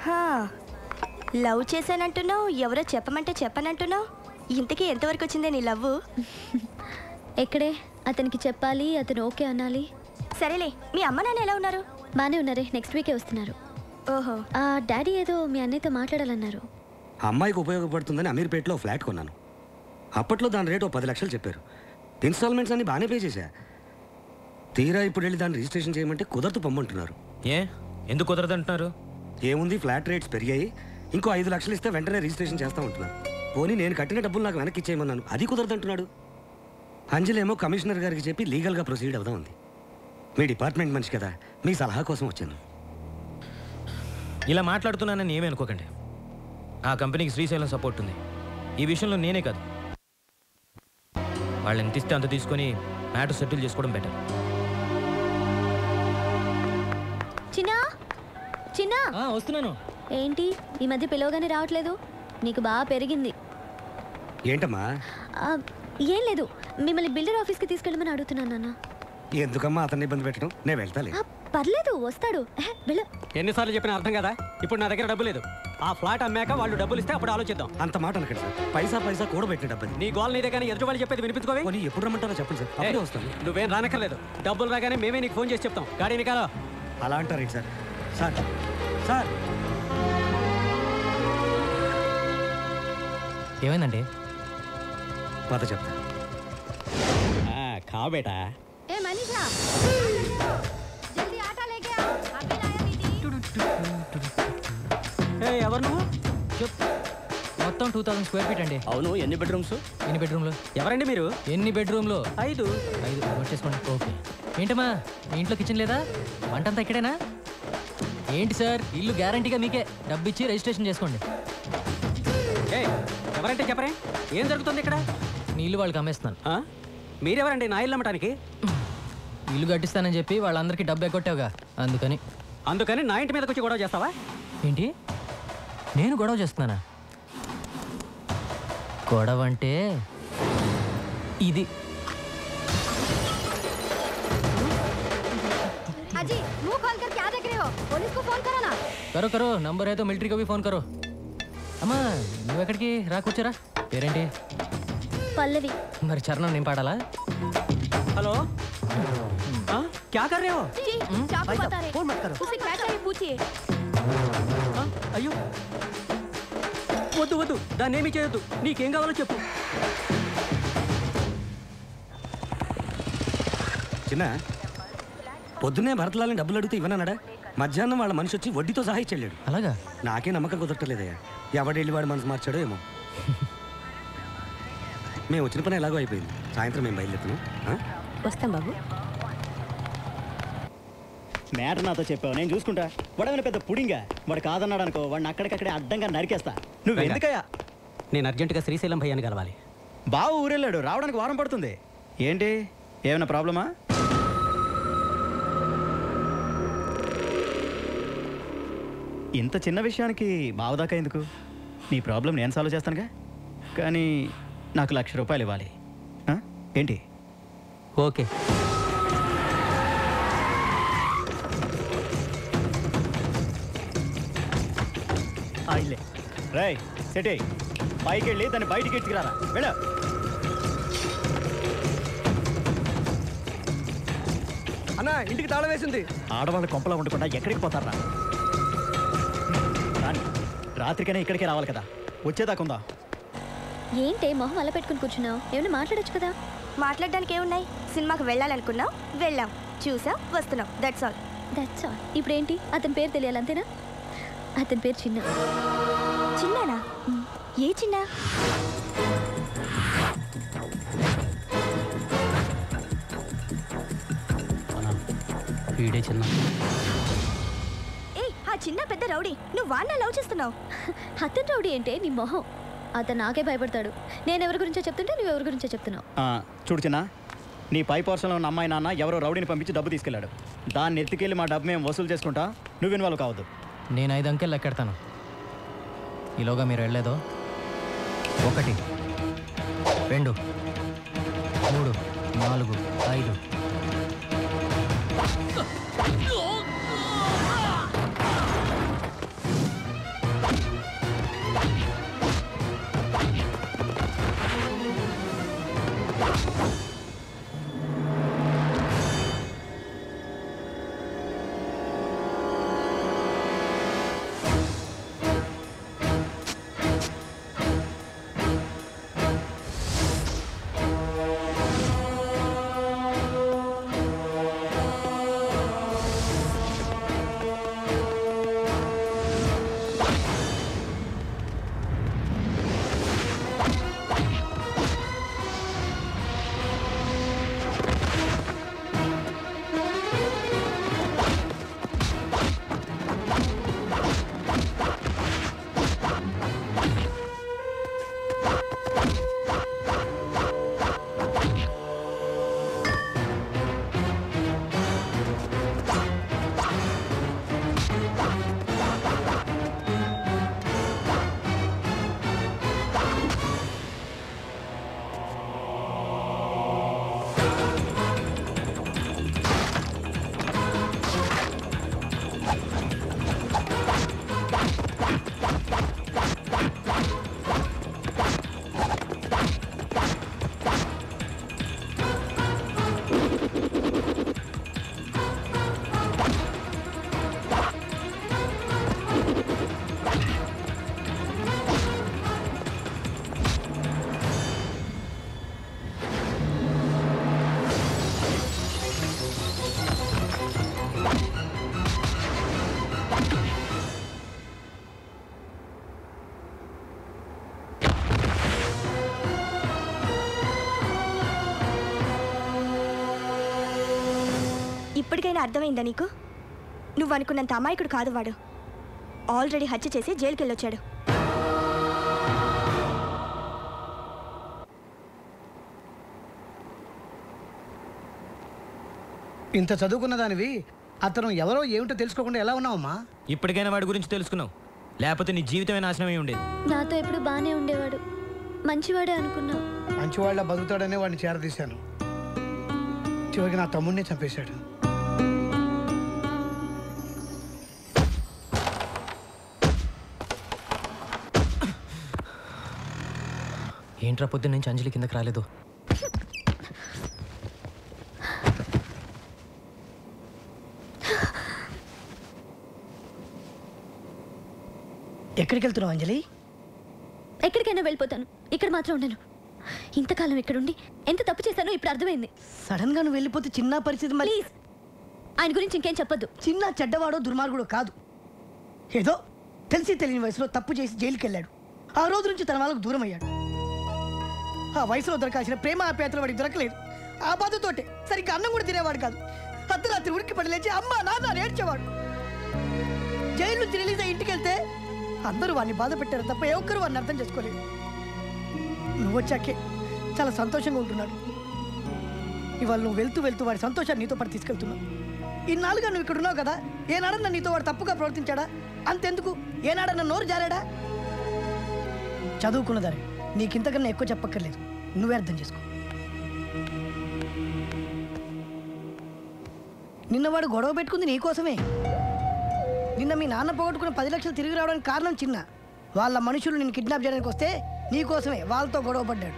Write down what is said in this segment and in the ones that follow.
హా. లవ్ చేశానంటున్నావు ఎవరో చెప్పమంటే చెప్పనంటున్నావు ఇంతకీ ఎంతవరకు వచ్చిందే నీ లవ్ ఎక్కడే అతనికి చెప్పాలి అతను ఓకే అనాలి సరేలే మీ అమ్మ నాన్న ఎలా ఉన్నారు బానే ఉన్నారే నెక్స్ట్ వీకే వస్తున్నారు ఓహో ఆ డాడీ ఏదో మీ అన్నయ్యతో మాట్లాడాలన్నారు ఆ అమ్మాయికి ఉపయోగపడుతుందని అమీర్పేటలో ఫ్లాట్ కొన్నాను అప్పట్లో దాని రేటు ఓ పది లక్షలు చెప్పారు ఇన్స్టాల్మెంట్స్ అన్ని బాగానే పే చేశా తీరా ఇప్పుడు వెళ్ళి దాన్ని రిజిస్ట్రేషన్ చేయమంటే కుదరదు పొమ్మంటున్నారు ఏ ఎందుకు కుదరదంటున్నారు ఏముంది ఫ్లాట్ రేట్స్ పెరిగాయి ఇంకో ఐదు లక్షలు ఇస్తే వెంటనే రిజిస్ట్రేషన్ చేస్తా ఉంటున్నారు పోనీ నేను కట్టిన డబ్బులు నాకు వెనక్కి ఇచ్చేయమన్నాను అది కుదరదంటున్నాడు అంజలేమో కమిషనర్ గారికి చెప్పి లీగల్గా ప్రొసీడ్ అవుదాం ఉంది మీ డిపార్ట్మెంట్ మనిషి కదా మీ సలహా కోసం వచ్చాను ఇలా మాట్లాడుతున్నానని ఏమీ అనుకోకండి ఆ కంపెనీకి శ్రీశైలం సపోర్ట్ ఉంది ఈ విషయంలో నేనే కాదు వాళ్ళు ఎంత ఇస్తే అంత తీసుకొని మ్యాటర్ సెటిల్ చేసుకోవడం బెటర్ చిన్నా చిన్నా వస్తున్నాను ఏంటి ఈ మధ్య పిలవగానే రావట్లేదు నీకు బాగా పెరిగింది ఏంటమ్మా ఆ, ఏం లేదు మిమ్మల్ని బిల్డర్ ఆఫీస్కి తీసుకెళ్ళమని అడుగుతున్నాను నాన్న ఎందుకమ్మా అతన్ని ఇబ్బంది పెట్టడం నేను వెళ్తాలే ఆ, పర్లేదు వస్తాడు ఎహె, వెళ్ళు ఎన్నిసార్లు చెప్పినా అర్థం కదా ఇప్పుడు నా దగ్గర డబ్బు లేదు ఆ ఫ్లాట్ అమ్మాక వాళ్ళు డబ్బులు ఇస్తే అప్పుడు ఆలోచిద్దాం అంత మాట అనకండి సార్ పైసా పైసా కూడబెట్టిన డబ్బని నీ గోల్ నీదే కానీ ఎదుటి వాళ్ళు చెప్పేది వినిపించుకోవే పోనీ ఎప్పుడు రమ్మంటారో చెప్పండి సార్ అప్పుడే వస్తాను నువ్వేం రానక్కర్లేదు డబ్బులు రాగానే మేమే నీకు ఫోన్ చేసి చెప్తాం గాడీని కాదా అలా అంటారేంటి సార్ సార్ సార్ ఏమైందండి పద చెప్తా కా బేటా ఏ మనీషా జల్దీ ఆటా లేకే ఆ అభి లాయా దీदी ఏ ఎవరు నువ్వు మొత్తం టూ థౌసండ్ స్క్వేర్ ఫీట్ అండి అవును ఎన్ని బెడ్రూమ్స్ ఎన్ని బెడ్రూమ్లు ఎవరండి మీరు ఎన్ని బెడ్రూమ్లు ఐదు ఐదు నోట్ చేసుకోండి ఓకే ఏంటమ్మా మీ ఇంట్లో కిచెన్ లేదా వంటంతా ఇక్కడేనా ఏంటి సార్ ఇల్లు గ్యారంటీగా మీకే డబ్బు ఇచ్చి రిజిస్ట్రేషన్ చేసుకోండి ఏ ఎవరంటే చెప్పరే ఏం జరుగుతుంది ఇక్కడ నీ ఇల్లు వాళ్ళకి అమ్మేస్తున్నాను ఆ? మీరెవరండి నా ఇల్లు అమ్మటానికి ఇల్లు కట్టిస్తానని చెప్పి వాళ్ళందరికీ డబ్బు ఎగ్గొట్టావుగా అందుకని అందుకని నా ఇంటి మీదకి వచ్చి గొడవ చేస్తావా ఏంటి నేను గొడవ చేస్తున్నానా గొడవ అంటే ఇది अजी मुंह खोल कर क्या देख रहे हो पुलिस को फोन करो ना కరో కరో నంబర్ అయితే మిలిటరీ को भी ఫోన్ కరో అమ్మా నువ్వు ఎక్కడికి రా కూర్చోరా పేరేంటి పల్లవి మరి చరణం నేను పాడాలా హలో ఆ? క్యా కర్ రే హో जी चाकू बता रहे उसे क्या चाहिए पूछिए ఆ? అయ్యో వద్దు వద్దు దాన్ని ఏమీ చేయొద్దు నీకేం కావాలో చెప్పు చిన్న పొద్దున్నే భరతలాలని డబ్బులు అడిగితే ఇవ్వనన్నాడా మధ్యాహ్నం వాళ్ళ మనిషి వచ్చి వడ్డీతో సహా ఇచ్చెళ్ళాడు అలాగా నాకే నమ్మకం కుదరట్లేదయ్యా ఎవడెళ్ళి వాడు మనసు మార్చాడో ఏమో మేము వచ్చిన పని ఎలాగో అయిపోయింది సాయంత్రం మేము బయలుదేరుతున్నాం ఆ? వస్తాం బాబు మ్యాటర్ నాతో చెప్పావు నేను చూసుకుంటా వాడేమైనా పెద్ద పుడింగా వాడు కాదన్నాడు అనుకో వాడిని అక్కడికక్కడే అడ్డంగా నరికేస్తా నువ్వు ఎందుకయ్యా నేను అర్జెంటుగా శ్రీశైలం భయ్యాన్ని కలవాలి బావ ఊరెళ్ళాడు రావడానికి వారం పడుతుంది ఏంటి ఏమైనా ప్రాబ్లమా ఇంత చిన్న విషయానికి బావదాకా ఎందుకు నీ ప్రాబ్లం నేను సాల్వ్ చేస్తానుగా కానీ నాకు లక్ష రూపాయలు ఇవ్వాలి ఆ? ఏంటి ఓకే ఆ, ఇల్లే రై సెటే పైకి వెళ్ళి దాన్ని బయటికి ఎత్తుకురారా వెళ్ళ అన్న ఇంటికి తాళం వేసింది ఆడవాళ్ళు కొంపలో ఉండకుండా ఎక్కడికి పోతారా రాని రాత్రికైనా ఇక్కడికే రావాలి కదా వచ్చేదాకుందా ఏంటే మొహం అలా పెట్టుకుని కూర్చున్నావు ఏమైనా మాట్లాడొచ్చు కదా మాట్లాడడానికి ఏమున్నాయి సినిమాకి వెళ్ళాలనుకున్నాం వెళ్ళాం చూసాం వస్తున్నాం దట్స్ ఆల్ దట్స్ ఆల్ ఇప్పుడు ఏంటి అతని పేరు తెలియాలి అంతేనా అతని పేరు చిన్న చిన్నానా ఏ చిన్న వీడే చిన్న ఏ ఆ చిన్న పెద్ద రౌడీ నువ్వు వాడిన లవ్ చేస్తున్నావు అతని రౌడీ ఏంటే నీ మొహం అతను నాకే భయపడతాడు నేను ఎవరి గురించో చెప్తుంటే నువ్వు ఎవరి గురించో చెప్తున్నావు ఆ, చూడు చిన్న నీ పై పోర్షన్లో ఉన్న అమ్మాయి నాన్న ఎవరో రౌడీని పంపించి డబ్బు తీసుకెళ్ళాడు దాన్ని ఎత్తుకెళ్ళి మా డబ్బు మేము వసూలు చేసుకుంటా నువ్వు ఇన్వాల్వ్ కావద్దు నేను ఐదు అంకెలు లెక్కెడతాను ఈలోగా మీరు వెళ్ళలేదో ఒకటి రెండు మూడు నాలుగు ఐదు ఇప్పటికైనా అర్థమైందా నీకు నువ్వు అనుకున్నంత అమాయకుడు కాదు వాడు ఆల్రెడీ హత్య చేసి జైలుకి వెళ్ళొచ్చాడు ఇంత చదువుకున్న దానివి అతను ఎవరో ఏమిటో తెలుసుకోకుండా ఎలా ఉన్నావమ్మా ఇప్పటికైనా వాడి గురించి తెలుసుకున్నావు లేకపోతే నీ జీవితమే నాశనమై ఉండేది నాతో ఎప్పుడు బాగానే ఉండేవాడు మంచివాడే అనుకున్నా మంచివాళ్ళ బతుకుతాడనే వాడిని చేరదీశాను చివరికి నా తమ్ముడిని చంపేశాడు ఏంట్రా పొద్దున్న నుంచి అంజలి కిందకి రాలేదు ఎక్కడికి వెళ్తున్నావు అంజలి ఎక్కడికైనా వెళ్ళిపోతాను ఇక్కడ మాత్రం ఉండను ఇంతకాలం ఇక్కడుండి ఎంత తప్పు చేశానో ఇప్పుడు అర్థమైంది సడన్ గా నువ్వు వెళ్ళిపోతే చిన్న పరిస్థితి మళ్ళీ ప్లీజ్ ఆయన గురించి ఇంకేం చెప్పొద్దు చిన్న చెడ్డవాడో దుర్మార్గుడో కాదు ఏదో తెలిసి తెలియని వయసులో తప్పు చేసి జైలుకి వెళ్ళాడు ఆ రోజు నుంచి తన వాళ్ళకు దూరం అయ్యాడు ఆ వయసులో దొరకాల్సిన ప్రేమ ఆప్యాయతలు వాడికి దొరకలేదు ఆ బాధతోటే సరిగ్గా అన్నం కూడా తినేవాడు కాదు అర్ధరాత్రి ఉరికి పడి లేచి అమ్మ నాన్న అని ఏడ్చేవాడు జైలు నుంచి రిలీజ్ అయ్యి ఇంటికి వెళ్తే అందరూ వాడిని బాధ పెట్టారు తప్ప ఏ ఒక్కరు వాడిని అర్థం చేసుకోలేదు నువ్వు వచ్చాకే చాలా సంతోషంగా ఉంటున్నాడు ఇవాళ నువ్వు వెళ్తూ వెళ్తూ వాడి సంతోషాన్ని నీతో పాటు తీసుకెళ్తున్నావు ఇన్నాళ్ళుగా నువ్వు ఇక్కడ ఉన్నావు కదా ఏనాడన్నా నీతో వాడు తప్పుగా ప్రవర్తించాడా అంతెందుకు ఏనాడన్నా నోరు జారాడా చదువుకున్నదారే నీకింతకన్నా ఎక్కువ చెప్పక్కర్లేదు నువ్వే అర్థం చేసుకో నిన్న వాడు గొడవ పెట్టుకుంది నీకోసమే నిన్న మీ నాన్న పోగొట్టుకున్న పది లక్షలు తిరిగి రావడానికి కారణం చిన్న వాళ్ళ మనుషులు నిన్ను కిడ్నాప్ చేయడానికి వస్తే నీకోసమే వాళ్ళతో గొడవ పడ్డాడు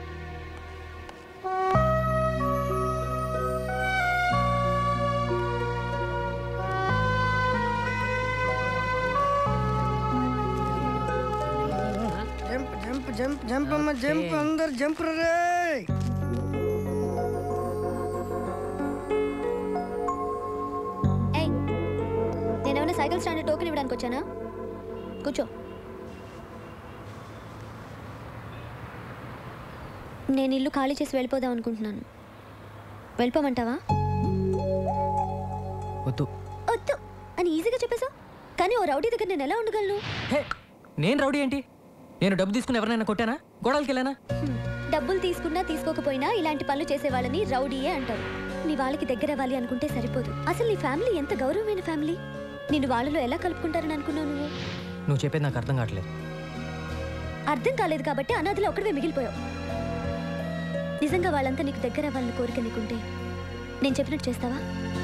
జంప్ జంప్ జంప్ జంప్ అమ్మ జంప్ అందరు జంప్ రే ఏయ్ నేనేమైనా సైకిల్ స్టాండ్ టోకెన్ ఇవ్వడానికి వచ్చానా కూర్చో నేను ఇల్లు ఖాళీ చేసి వెళ్ళిపోదాం అనుకుంటున్నాను వెళ్ళిపోమంటావా వద్దు వద్దు అని ఈజీగా చెప్పేశావు కానీ ఓ రౌడీ దగ్గర నేను ఎలా ఉండగలను హే నేను రౌడీ ఏంటి నేను డబ్బు తీసుకుని ఎవరినైనా కొట్టానా గొడవలకి వెళ్ళానా హ్మ్. డబ్బులు తీసుకున్నా తీసుకోకపోయినా ఇలాంటి పనులు చేసే వాళ్ళని రౌడీయే అంటారు నీ వాళ్ళకి దగ్గర అవ్వాలి అనుకుంటే సరిపోదు అసలు నీ ఫ్యామిలీ ఎంత గౌరవమైన ఫ్యామిలీ నిన్ను వాళ్ళలో ఎలా కలుపుకుంటారని అనుకున్నావు నువ్వు నువ్వు చెప్పేది నాకు అర్థం కావట్లేదు అర్థం కాలేదు కాబట్టి అనాథలో ఒక్కడవే మిగిలిపోయావు నిజంగా వాళ్ళంతా నీకు దగ్గర అవ్వాలని కోరిక నీకుంటే నేను చెప్పినట్టు చేస్తావా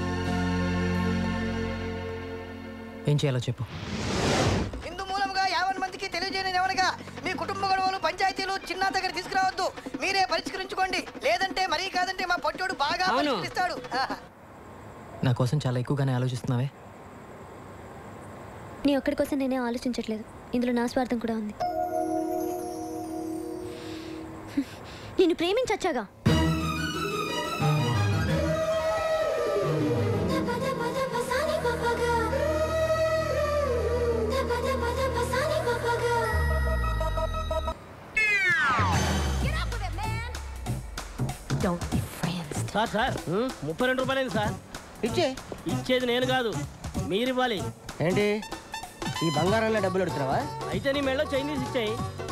ఏం చేయాలో చెప్పు హిందూ మూలంగా యావన్ మందికి తెలియజేయని ఎవరిగా మీ కుటుంబ గొడవలు పంచాయతీలు చిన్న దగ్గర తీసుకురావద్దు మీరే పరిష్కరించుకోండి లేదంటే మరీ కాదంటే మా పొట్టోడు బాగా పరిష్కరిస్తాడు ఆహా. నా కోసం చాలా ఎక్కువగానే ఆలోచిస్తున్నావే నీ ఒక్కడి కోసం నేనే ఆలోచించట్లేదు ఇందులో నా స్వార్థం కూడా ఉంది నిన్ను ప్రేమించచ్చాగా సార్ సార్ ముప్పై రెండు రూపాయలు సార్ ఇచ్చే ఇచ్చేది నేను కాదు మీరు ఇవ్వాలి ఏంటి ఈ బంగారంలో డబ్బులు అడుగుతున్నావా అయితే నీ మెళ్ళో చైనీస్ ఇచ్చాయి